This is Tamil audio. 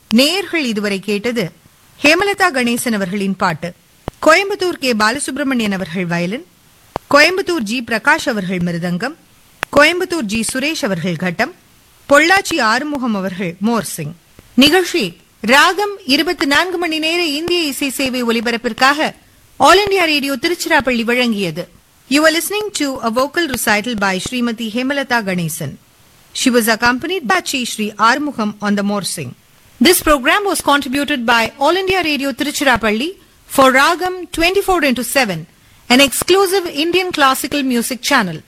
நேயர்கள் இதுவரை கேட்டது ஹேமலதா கணேசன் அவர்களின் பாட்டு கோயம்புத்தூர் கே பாலசுப்ரமணியன் அவர்கள் வயலின் கோயம்புத்தூர் ஜி பிரகாஷ் அவர்கள் மிருதங்கம் கோயம்புத்தூர் ஜி சுரேஷ் அவர்கள் கட்டம் பொள்ளாச்சி ஆறுமுகம் அவர்கள் மோர்சிங் நிகழ்ச்சி ராகம் இருபத்தி நான்கு மணி நேர இந்திய இசை சேவை ஒலிபரப்பிற்காக ஆல் இண்டியா ரேடியோ திருச்சிராப்பள்ளி வழங்கியது you are listening to a vocal recital by Shrimati Hemalatha Ganesan She was accompanied by Chi Shri Armugham on the Morsing. This program was contributed by All India Radio Tiruchirappalli for Ragam 24 into 7, an exclusive Indian classical music channel.